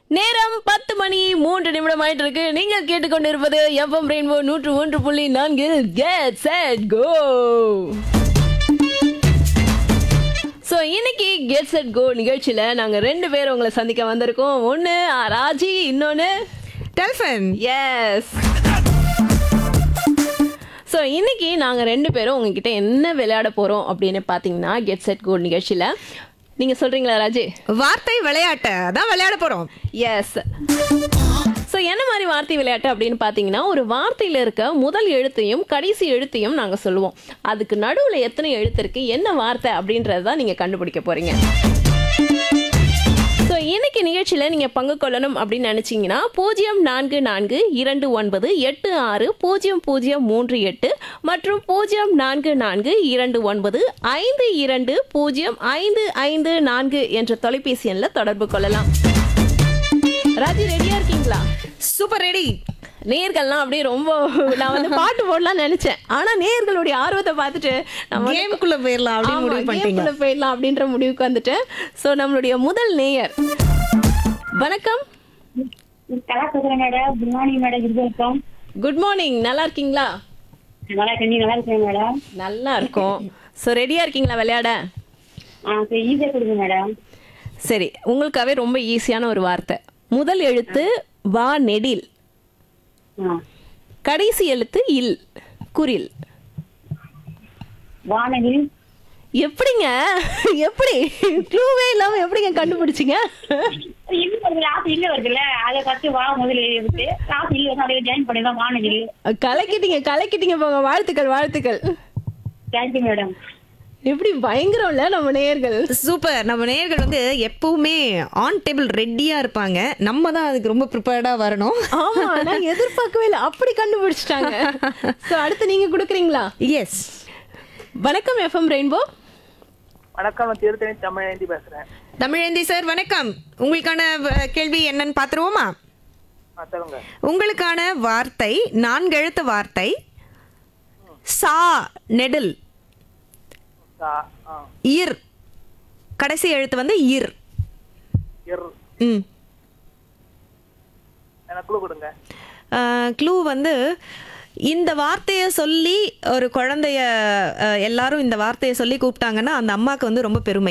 நேரம் பத்து மணி மூன்று நிமிடம் ஆயிட்டு இருக்கு நீங்கள் கேட்டுக்கொண்டிருப்பது எஃப்எம் ரெயின்போ நூற்று ஒன்று புள்ளி நான்கு கெட் செட் கோ ஸோ இன்னைக்கு கெட் செட் கோ நிகழ்ச்சியில் நாங்கள் ரெண்டு பேரும் உங்களை சந்திக்க வந்திருக்கோம் ஒன்று ராஜி இன்னொன்று டெல்ஃபன் எஸ் ஸோ இன்னைக்கு நாங்கள் ரெண்டு பேரும் உங்ககிட்ட என்ன விளையாட போகிறோம் அப்படின்னு பார்த்தீங்கன்னா கெட் செட் கோ நிகழ்ச்சியில் நீங்கள் சொல்கிறீங்களா ராஜி வார்த்தை விளையாட்டு அதான் விளையாட போறோம் எஸ் ஸோ என்ன மாதிரி வார்த்தை விளையாட்டு அப்படின்னு பார்த்தீங்கன்னா ஒரு வார்த்தையில் இருக்க முதல் எழுத்தையும் கடைசி எழுத்தையும் நாங்கள் சொல்லுவோம் அதுக்கு நடுவில் எத்தனை எழுத்து இருக்கு என்ன வார்த்தை அப்படின்றது தான் நீங்கள் கண்டுபிடிக்க போறீங்க ஸோ இன்னைக்கு நிகழ்ச்சியில் நீங்கள் பங்கு கொள்ளணும் அப்படின்னு நினச்சிங்கன்னா பூஜ்ஜியம் நான்கு நான்கு இரண்டு ஒன்பது எட்டு ஆறு பூஜ்ஜியம் பூஜ்ஜியம் மூன்று எட்டு மற்றும் பூஜ்ஜியம் நான்கு நான்கு இரண்டு ஒன்பது ஐந்து இரண்டு பூஜ்ஜியம் ஐந்து ஐந்து நான்கு என்ற தொலைபேசி எண்ணில் தொடர்பு கொள்ளலாம் ராஜி ரெடியா இருக்கீங்களா சூப்பர் ரெடி நேர்கள்லாம் அப்படியே ரொம்ப நான் வந்து பாட்டு போடலாம்னு நினைச்சேன் ஆனா நேர்களுடைய ஆர்வத்தை பார்த்துட்டு நம்ம வந்து- கேமுக்குள்ள போயிடலாம் அப்படின்னு ஆமா, முடிவு பண்ணிட்டீங்க கேம்குள்ள போயிடலாம் அப்படின்ற முடிவுக்கு வந்துட்டேன் ஸோ நம்மளுடைய முதல் நேயர் வணக்கம் கலா பேசுறேன் மேடம் குட் மார்னிங் மேடம் இது வணக்கம் குட் மார்னிங் நல்லா இருக்கீங்களா நல்லா இருக்கேன் நீங்க நல்லா இருக்கீங்க மேடம் நல்லா இருக்கும் ஸோ ரெடியா இருக்கீங்களா விளையாட ஆ சரி ஈஸியா கொடுங்க மேடம் சரி உங்களுக்காகவே ரொம்ப ஈஸியான ஒரு வார்த்தை முதல் எழுத்து வா நெடில் ஆ கடைசி எழுத்து இல் குரில் வானவில் எப்படிங்க எப்படி க்ளூவே இல்லாம எப்படிங்க கண்டுபிடிச்சிங்க இல்ல வருது லாஸ்ட் இல்ல வருதுல்ல அதை ஃபர்ஸ்ட் வா முதல்ல எழுதிட்டு லாஸ்ட் இல்ல வந்து அப்படியே ஜாயின் பண்ணி தான் வானவில் கலக்கிட்டீங்க கலக்கிட்டீங்க போங்க வாழ்த்துக்கள் வாழ்த்துக்கள் தேங்க்யூ மேடம் எப்படி பயங்கரம்ல நம்ம நேயர்கள் சூப்பர் நம்ம நேயர்கள் வந்து எப்பவுமே ஆன் டேபிள் ரெடியா இருப்பாங்க நம்ம தான் அதுக்கு ரொம்ப ப்ரிப்பேர்டா வரணும் ஆமா நான் எதிர்பார்க்கவே இல்லை அப்படி கண்டுபிடிச்சிட்டாங்க சோ அடுத்து நீங்க கொடுக்குறீங்களா எஸ் வணக்கம் எஃப்எம் ரெயின்போ வணக்கம் நான் திருத்தணி தமிழேந்தி பேசுறேன் தமிழேந்தி சார் வணக்கம் உங்களுக்கான வ- கேள்வி என்னன்னு பாத்துருவோமா ஆ சொல்லுங்க உங்களுக்கான வார்த்தை நான்கு எழுத்து வார்த்தை சா நெடில் சா ஆ இர் கடைசி எழுத்து வந்து இர் இர் ம் எனக்கு குழு கொடுங்க க்ளூ வந்து இந்த வார்த்தையை சொல்லி ஒரு குழந்தைய அஹ், எல்லாரும் இந்த வார்த்தையை சொல்லி கூப்பிட்டாங்கன்னா அந்த அம்மாவுக்கு வந்து ரொம்ப பெருமை